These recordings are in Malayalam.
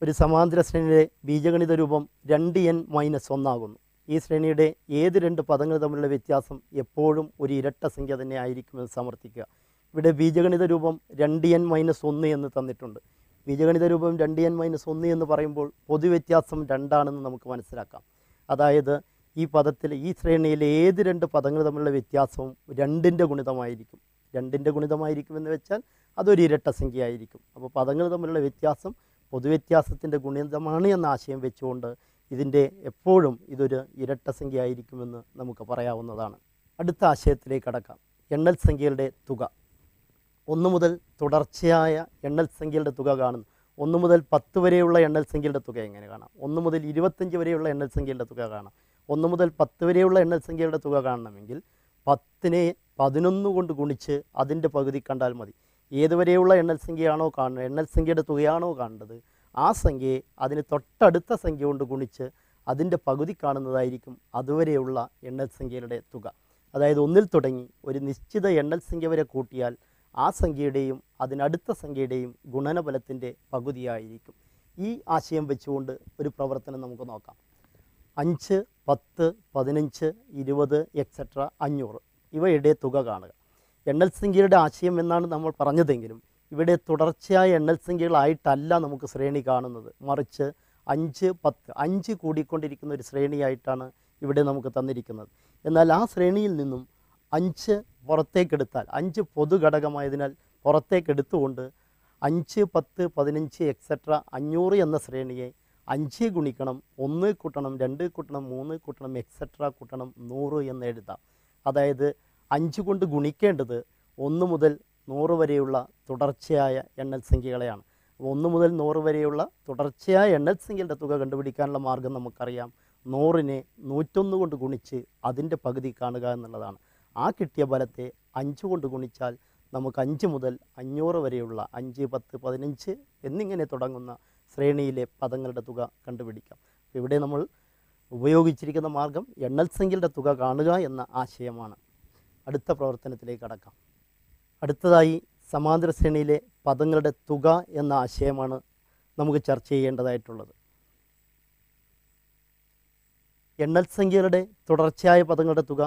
ഒരു സമാന്തര ശ്രേണിയുടെ ബീജഗണിത രൂപം രണ്ട് എൻ മൈനസ് ഒന്നാകുന്നു ഈ ശ്രേണിയുടെ ഏത് രണ്ട് പദങ്ങൾ തമ്മിലുള്ള വ്യത്യാസം എപ്പോഴും ഒരു ഇരട്ട സംഖ്യ തന്നെ ആയിരിക്കുമെന്ന് സമർത്ഥിക്കുക ഇവിടെ ബീജഗണിത രൂപം രണ്ട് എൻ മൈനസ് ഒന്ന് എന്ന് തന്നിട്ടുണ്ട് ബീജഗണിത രൂപം രണ്ട് എൻ മൈനസ് ഒന്ന് എന്ന് പറയുമ്പോൾ പൊതുവ്യത്യാസം രണ്ടാണെന്ന് നമുക്ക് മനസ്സിലാക്കാം അതായത് ഈ പദത്തിൽ ഈ ശ്രേണിയിലെ ഏത് രണ്ട് പദങ്ങൾ തമ്മിലുള്ള വ്യത്യാസവും രണ്ടിൻ്റെ ഗുണിതമായിരിക്കും രണ്ടിൻ്റെ ഗുണിതമായിരിക്കും എന്ന് വെച്ചാൽ അതൊരു ഇരട്ട സംഖ്യ ആയിരിക്കും അപ്പോൾ പദങ്ങൾ തമ്മിലുള്ള വ്യത്യാസം പൊതുവ്യത്യാസത്തിൻ്റെ ഗുണിതമാണ് എന്ന ആശയം വെച്ചുകൊണ്ട് ഇതിൻ്റെ എപ്പോഴും ഇതൊരു ഇരട്ട സംഖ്യ ആയിരിക്കുമെന്ന് നമുക്ക് പറയാവുന്നതാണ് അടുത്ത ആശയത്തിലേക്ക് കടക്കാം എണ്ണൽ സംഖ്യകളുടെ തുക ഒന്ന് മുതൽ തുടർച്ചയായ എണ്ണൽ സംഖ്യകളുടെ തുക കാണുന്നു ഒന്ന് മുതൽ പത്ത് വരെയുള്ള എണ്ണൽ സംഖ്യകളുടെ തുക എങ്ങനെ കാണാം ഒന്ന് മുതൽ ഇരുപത്തഞ്ച് വരെയുള്ള എണ്ണൽ സംഖ്യകളുടെ തുക കാണാം ഒന്ന് മുതൽ പത്ത് വരെയുള്ള എണ്ണൽ സംഖ്യകളുടെ തുക കാണണമെങ്കിൽ പത്തിനെ പതിനൊന്ന് കൊണ്ട് ഗുണിച്ച് അതിൻ്റെ പകുതി കണ്ടാൽ മതി ഏതുവരെയുള്ള എണ്ണൽ സംഖ്യയാണോ കാണുന്നത് എണ്ണൽ സംഖ്യയുടെ തുകയാണോ കാണേണ്ടത് ആ സംഖ്യയെ അതിന് തൊട്ടടുത്ത സംഖ്യ കൊണ്ട് ഗുണിച്ച് അതിൻ്റെ പകുതി കാണുന്നതായിരിക്കും അതുവരെയുള്ള എണ്ണൽ സംഖ്യയുടെ തുക അതായത് ഒന്നിൽ തുടങ്ങി ഒരു നിശ്ചിത എണ്ണൽ സംഖ്യ വരെ കൂട്ടിയാൽ ആ സംഖ്യയുടെയും അതിനടുത്ത സംഖ്യയുടെയും ഗുണനഫലത്തിൻ്റെ പകുതിയായിരിക്കും ഈ ആശയം വെച്ചുകൊണ്ട് ഒരു പ്രവർത്തനം നമുക്ക് നോക്കാം അഞ്ച് പത്ത് പതിനഞ്ച് ഇരുപത് എക്സെട്ര അഞ്ഞൂറ് ഇവയുടെ തുക കാണുക എണ്ണൽ സംഖ്യയുടെ ആശയം എന്നാണ് നമ്മൾ പറഞ്ഞതെങ്കിലും ഇവിടെ തുടർച്ചയായ എണ്ണൽ സംഖ്യകളായിട്ടല്ല നമുക്ക് ശ്രേണി കാണുന്നത് മറിച്ച് അഞ്ച് പത്ത് അഞ്ച് കൂടിക്കൊണ്ടിരിക്കുന്ന ഒരു ശ്രേണിയായിട്ടാണ് ഇവിടെ നമുക്ക് തന്നിരിക്കുന്നത് എന്നാൽ ആ ശ്രേണിയിൽ നിന്നും അഞ്ച് പുറത്തേക്കെടുത്താൽ അഞ്ച് പൊതു ഘടകമായതിനാൽ പുറത്തേക്കെടുത്തുകൊണ്ട് അഞ്ച് പത്ത് പതിനഞ്ച് എക്സെട്ര അഞ്ഞൂറ് എന്ന ശ്രേണിയെ അഞ്ച് ഗുണിക്കണം ഒന്ന് കൂട്ടണം രണ്ട് കൂട്ടണം മൂന്ന് കൂട്ടണം എക്സെട്ര കൂട്ടണം നൂറ് എന്ന് എഴുതാം അതായത് അഞ്ച് കൊണ്ട് ഗുണിക്കേണ്ടത് ഒന്ന് മുതൽ നൂറ് വരെയുള്ള തുടർച്ചയായ എണ്ണൽ സംഖ്യകളെയാണ് അപ്പോൾ ഒന്ന് മുതൽ നൂറ് വരെയുള്ള തുടർച്ചയായ എണ്ണൽ സംഖ്യയുടെ തുക കണ്ടുപിടിക്കാനുള്ള മാർഗം നമുക്കറിയാം നൂറിനെ നൂറ്റൊന്ന് കൊണ്ട് ഗുണിച്ച് അതിൻ്റെ പകുതി കാണുക എന്നുള്ളതാണ് ആ കിട്ടിയ ഫലത്തെ അഞ്ച് കൊണ്ട് ഗുണിച്ചാൽ നമുക്ക് അഞ്ച് മുതൽ അഞ്ഞൂറ് വരെയുള്ള അഞ്ച് പത്ത് പതിനഞ്ച് എന്നിങ്ങനെ തുടങ്ങുന്ന ശ്രേണിയിലെ പദങ്ങളുടെ തുക കണ്ടുപിടിക്കാം അപ്പോൾ ഇവിടെ നമ്മൾ ഉപയോഗിച്ചിരിക്കുന്ന മാർഗം എണ്ണൽ സംഖ്യയുടെ തുക കാണുക എന്ന ആശയമാണ് അടുത്ത പ്രവർത്തനത്തിലേക്ക് കടക്കാം അടുത്തതായി സമാന്തര ശ്രേണിയിലെ പദങ്ങളുടെ തുക എന്ന ആശയമാണ് നമുക്ക് ചർച്ച ചെയ്യേണ്ടതായിട്ടുള്ളത് എണ്ണൽ സംഖ്യകളുടെ തുടർച്ചയായ പദങ്ങളുടെ തുക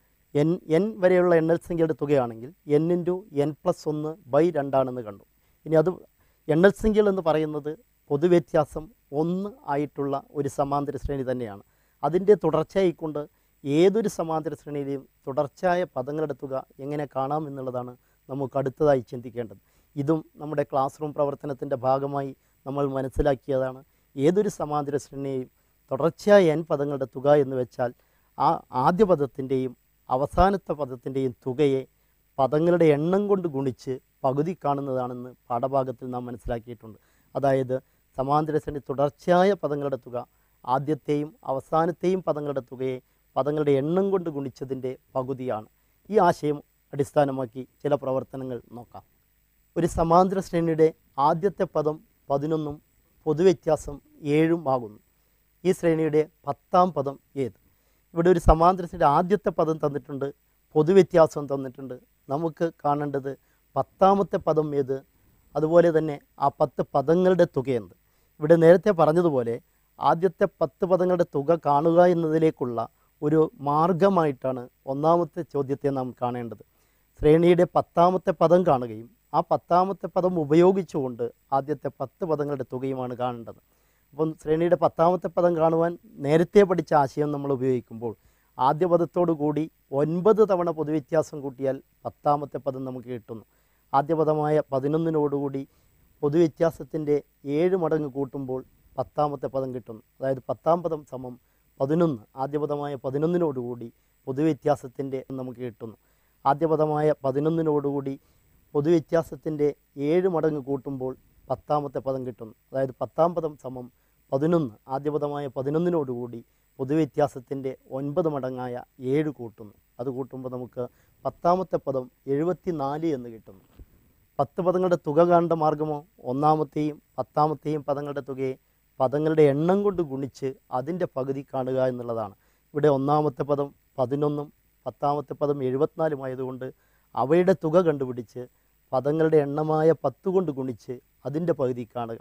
എൻ എൻ വരെയുള്ള എണ്ണൽ സംഖ്യയുടെ തുകയാണെങ്കിൽ എൻ ഇൻറ്റു എൻ പ്ലസ് ഒന്ന് ബൈ രണ്ടാണെന്ന് കണ്ടു ഇനി അത് എണ്ണൽ സംഖ്യകൾ എന്ന് പറയുന്നത് പൊതുവ്യത്യാസം ഒന്ന് ആയിട്ടുള്ള ഒരു സമാന്തര ശ്രേണി തന്നെയാണ് അതിൻ്റെ തുടർച്ചയായിക്കൊണ്ട് ഏതൊരു സമാന്തര ശ്രേണിയിലെയും തുടർച്ചയായ പദങ്ങളുടെ തുക എങ്ങനെ കാണാം എന്നുള്ളതാണ് നമുക്ക് അടുത്തതായി ചിന്തിക്കേണ്ടത് ഇതും നമ്മുടെ ക്ലാസ് റൂം പ്രവർത്തനത്തിൻ്റെ ഭാഗമായി നമ്മൾ മനസ്സിലാക്കിയതാണ് ഏതൊരു സമാന്തര ശ്രേണിയെയും തുടർച്ചയായ എൻ പദങ്ങളുടെ തുക എന്ന് വെച്ചാൽ ആ ആദ്യ പദത്തിൻ്റെയും അവസാനത്തെ പദത്തിൻ്റെയും തുകയെ പദങ്ങളുടെ എണ്ണം കൊണ്ട് ഗുണിച്ച് പകുതി കാണുന്നതാണെന്ന് പാഠഭാഗത്തിൽ നാം മനസ്സിലാക്കിയിട്ടുണ്ട് അതായത് സമാന്തര ശ്രേണി തുടർച്ചയായ പദങ്ങളുടെ തുക ആദ്യത്തെയും അവസാനത്തെയും പദങ്ങളുടെ തുകയെ പദങ്ങളുടെ എണ്ണം കൊണ്ട് ഗുണിച്ചതിൻ്റെ പകുതിയാണ് ഈ ആശയം അടിസ്ഥാനമാക്കി ചില പ്രവർത്തനങ്ങൾ നോക്കാം ഒരു സമാന്തര ശ്രേണിയുടെ ആദ്യത്തെ പദം പതിനൊന്നും പൊതുവ്യത്യാസം ഏഴും ആകുന്നു ഈ ശ്രേണിയുടെ പത്താം പദം ഏത് ഇവിടെ ഒരു സമാന്തര ശ്രേണിയുടെ ആദ്യത്തെ പദം തന്നിട്ടുണ്ട് പൊതുവ്യത്യാസം തന്നിട്ടുണ്ട് നമുക്ക് കാണേണ്ടത് പത്താമത്തെ പദം ഏത് അതുപോലെ തന്നെ ആ പത്ത് പദങ്ങളുടെ തുകയെന്ത് ഇവിടെ നേരത്തെ പറഞ്ഞതുപോലെ ആദ്യത്തെ പത്ത് പദങ്ങളുടെ തുക കാണുക എന്നതിലേക്കുള്ള ഒരു മാർഗമായിട്ടാണ് ഒന്നാമത്തെ ചോദ്യത്തെ നാം കാണേണ്ടത് ശ്രേണിയുടെ പത്താമത്തെ പദം കാണുകയും ആ പത്താമത്തെ പദം ഉപയോഗിച്ചുകൊണ്ട് ആദ്യത്തെ പത്ത് പദങ്ങളുടെ തുകയുമാണ് കാണേണ്ടത് അപ്പം ശ്രേണിയുടെ പത്താമത്തെ പദം കാണുവാൻ നേരത്തെ പഠിച്ച ആശയം നമ്മൾ ഉപയോഗിക്കുമ്പോൾ ആദ്യ പദത്തോടു കൂടി ഒൻപത് തവണ പൊതുവ്യത്യാസം കൂട്ടിയാൽ പത്താമത്തെ പദം നമുക്ക് കിട്ടുന്നു ആദ്യ പദമായ പതിനൊന്നിനോടുകൂടി പൊതുവ്യത്യാസത്തിൻ്റെ ഏഴ് മടങ്ങ് കൂട്ടുമ്പോൾ പത്താമത്തെ പദം കിട്ടുന്നു അതായത് പത്താം പദം സമം പതിനൊന്ന് ആദ്യ പദമായ പതിനൊന്നിനോടുകൂടി പൊതുവ്യത്യാസത്തിൻ്റെ നമുക്ക് കിട്ടുന്നു ആദ്യ പദമായ പതിനൊന്നിനോടുകൂടി പൊതുവ്യത്യാസത്തിൻ്റെ ഏഴ് മടങ്ങ് കൂട്ടുമ്പോൾ പത്താമത്തെ പദം കിട്ടുന്നു അതായത് പത്താം പദം സമം പതിനൊന്ന് ആദ്യ പദമായ പതിനൊന്നിനോടുകൂടി പൊതുവ്യത്യാസത്തിൻ്റെ ഒൻപത് മടങ്ങായ ഏഴ് കൂട്ടുന്നു അത് കൂട്ടുമ്പോൾ നമുക്ക് പത്താമത്തെ പദം എഴുപത്തി നാല് എന്ന് കിട്ടുന്നു പത്ത് പദങ്ങളുടെ തുക കാണേണ്ട മാർഗമോ ഒന്നാമത്തെയും പത്താമത്തെയും പദങ്ങളുടെ തുകയെ പദങ്ങളുടെ എണ്ണം കൊണ്ട് ഗുണിച്ച് അതിൻ്റെ പകുതി കാണുക എന്നുള്ളതാണ് ഇവിടെ ഒന്നാമത്തെ പദം പതിനൊന്നും പത്താമത്തെ പദം എഴുപത്തിനാലുമായതുകൊണ്ട് അവയുടെ തുക കണ്ടുപിടിച്ച് പദങ്ങളുടെ എണ്ണമായ പത്ത് കൊണ്ട് ഗുണിച്ച് അതിൻ്റെ പകുതി കാണുക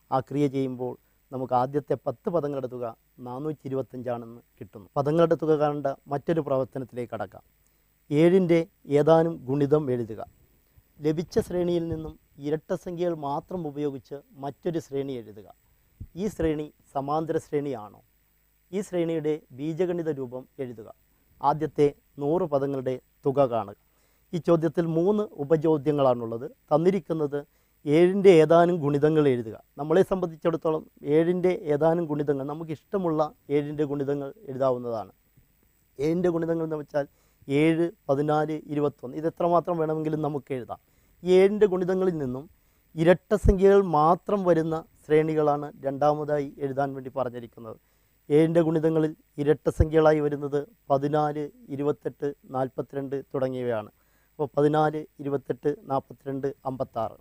ആ ക്രിയ ചെയ്യുമ്പോൾ നമുക്ക് ആദ്യത്തെ പത്ത് പദങ്ങളുടെ തുക നാനൂറ്റി ഇരുപത്തഞ്ചാണെന്ന് കിട്ടുന്നു പദങ്ങളുടെ തുക കാണേണ്ട മറ്റൊരു പ്രവർത്തനത്തിലേക്ക് കടക്കാം ഏഴിൻ്റെ ഏതാനും ഗുണിതം എഴുതുക ലഭിച്ച ശ്രേണിയിൽ നിന്നും ഇരട്ട സംഖ്യകൾ മാത്രം ഉപയോഗിച്ച് മറ്റൊരു ശ്രേണി എഴുതുക ഈ ശ്രേണി സമാന്തര ശ്രേണിയാണോ ഈ ശ്രേണിയുടെ ബീജഗണിത രൂപം എഴുതുക ആദ്യത്തെ നൂറ് പദങ്ങളുടെ തുക കാണുക ഈ ചോദ്യത്തിൽ മൂന്ന് ഉപചോദ്യങ്ങളാണുള്ളത് തന്നിരിക്കുന്നത് ഏഴിൻ്റെ ഏതാനും ഗുണിതങ്ങൾ എഴുതുക നമ്മളെ സംബന്ധിച്ചിടത്തോളം ഏഴിൻ്റെ ഏതാനും ഗുണിതങ്ങൾ നമുക്ക് ഇഷ്ടമുള്ള ഏഴിൻ്റെ ഗുണിതങ്ങൾ എഴുതാവുന്നതാണ് ഏഴിൻ്റെ ഗുണിതങ്ങൾ എന്ന് വെച്ചാൽ ഏഴ് പതിനാല് ഇരുപത്തൊന്ന് ഇത് എത്രമാത്രം വേണമെങ്കിലും നമുക്ക് എഴുതാം ഈ ഏഴിൻ്റെ ഗുണിതങ്ങളിൽ നിന്നും ഇരട്ട സംഖ്യകൾ മാത്രം വരുന്ന ശ്രേണികളാണ് രണ്ടാമതായി എഴുതാൻ വേണ്ടി പറഞ്ഞിരിക്കുന്നത് ഏഴിൻ്റെ ഗുണിതങ്ങളിൽ ഇരട്ട സംഖ്യകളായി വരുന്നത് പതിനാല് ഇരുപത്തെട്ട് നാൽപ്പത്തിരണ്ട് തുടങ്ങിയവയാണ് അപ്പോൾ പതിനാല് ഇരുപത്തെട്ട് നാൽപ്പത്തിരണ്ട് അമ്പത്താറ്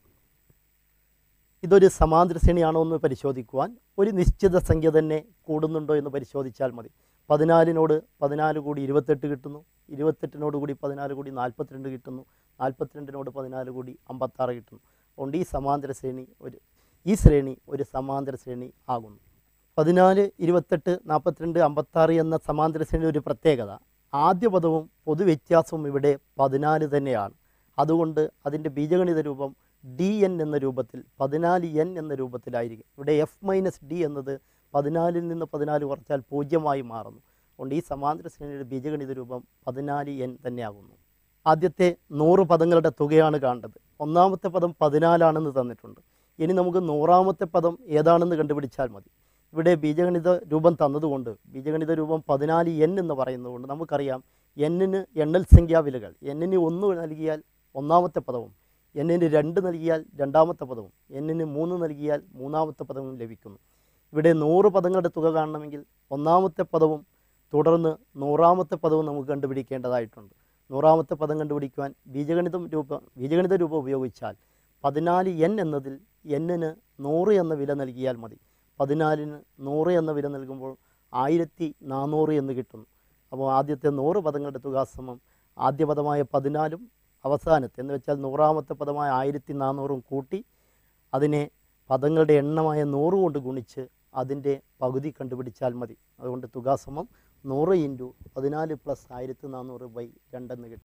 ഇതൊരു സമാന്തര ശ്രേണിയാണോ എന്ന് പരിശോധിക്കുവാൻ ഒരു നിശ്ചിത സംഖ്യ തന്നെ കൂടുന്നുണ്ടോ എന്ന് പരിശോധിച്ചാൽ മതി പതിനാലിനോട് പതിനാല് കൂടി ഇരുപത്തെട്ട് കിട്ടുന്നു ഇരുപത്തെട്ടിനോട് കൂടി പതിനാല് കൂടി നാൽപ്പത്തിരണ്ട് കിട്ടുന്നു നാൽപ്പത്തിരണ്ടിനോട് പതിനാല് കൂടി അമ്പത്താറ് കിട്ടുന്നു അതുകൊണ്ട് ഈ സമാന്തര ശ്രേണി ഒരു ഈ ശ്രേണി ഒരു സമാന്തര ശ്രേണി ആകുന്നു പതിനാല് ഇരുപത്തെട്ട് നാൽപ്പത്തിരണ്ട് അമ്പത്താറ് എന്ന സമാന്തര ശ്രേണി ഒരു പ്രത്യേകത ആദ്യ പദവും പൊതുവ്യത്യാസവും ഇവിടെ പതിനാല് തന്നെയാണ് അതുകൊണ്ട് അതിൻ്റെ ബീജഗണിത രൂപം ഡി എൻ എന്ന രൂപത്തിൽ പതിനാല് എൻ എന്ന രൂപത്തിലായിരിക്കും ഇവിടെ എഫ് മൈനസ് ഡി എന്നത് പതിനാലിൽ നിന്ന് പതിനാല് കുറച്ചാൽ പൂജ്യമായി മാറുന്നു അതുകൊണ്ട് ഈ സമാന്തര ശ്രേണിയുടെ ബീജഗണിത രൂപം പതിനാല് എൻ തന്നെയാകുന്നു ആദ്യത്തെ നൂറ് പദങ്ങളുടെ തുകയാണ് കാണേണ്ടത് ഒന്നാമത്തെ പദം പതിനാലാണെന്ന് തന്നിട്ടുണ്ട് ഇനി നമുക്ക് നൂറാമത്തെ പദം ഏതാണെന്ന് കണ്ടുപിടിച്ചാൽ മതി ഇവിടെ ബീജഗണിത രൂപം തന്നതുകൊണ്ട് ബീജഗണിത രൂപം പതിനാല് എൻ എന്ന് പറയുന്നതുകൊണ്ട് നമുക്കറിയാം എന്നിന് എണ്ണൽ സംഖ്യാ വിലകൾ എന്നിന് ഒന്ന് നൽകിയാൽ ഒന്നാമത്തെ പദവും എന്നിന് രണ്ട് നൽകിയാൽ രണ്ടാമത്തെ പദവും എന്നിന് മൂന്ന് നൽകിയാൽ മൂന്നാമത്തെ പദവും ലഭിക്കുന്നു ഇവിടെ നൂറ് പദങ്ങളുടെ തുക കാണണമെങ്കിൽ ഒന്നാമത്തെ പദവും തുടർന്ന് നൂറാമത്തെ പദവും നമുക്ക് കണ്ടുപിടിക്കേണ്ടതായിട്ടുണ്ട് നൂറാമത്തെ പദം കണ്ടുപിടിക്കുവാൻ ബീജഗണിതം രൂപ ബീജഗണിത രൂപം ഉപയോഗിച്ചാൽ പതിനാല് എൻ എന്നതിൽ എന്നിന് നൂറ് എന്ന വില നൽകിയാൽ മതി പതിനാലിന് നൂറ് എന്ന വില നൽകുമ്പോൾ ആയിരത്തി നാനൂറ് എന്ന് കിട്ടുന്നു അപ്പോൾ ആദ്യത്തെ നൂറ് പദങ്ങളുടെ തുക സമം ആദ്യ പദമായ പതിനാലും അവസാനത്തെ എന്ന് വെച്ചാൽ നൂറാമത്തെ പദമായ ആയിരത്തി നാനൂറും കൂട്ടി അതിനെ പദങ്ങളുടെ എണ്ണമായ നൂറ് കൊണ്ട് ഗുണിച്ച് അതിൻ്റെ പകുതി കണ്ടുപിടിച്ചാൽ മതി അതുകൊണ്ട് തുക സമം നൂറ് ഇൻറ്റു പതിനാല് പ്ലസ് ആയിരത്തി നാനൂറ് ബൈ രണ്ടെന്ന് കിട്ടും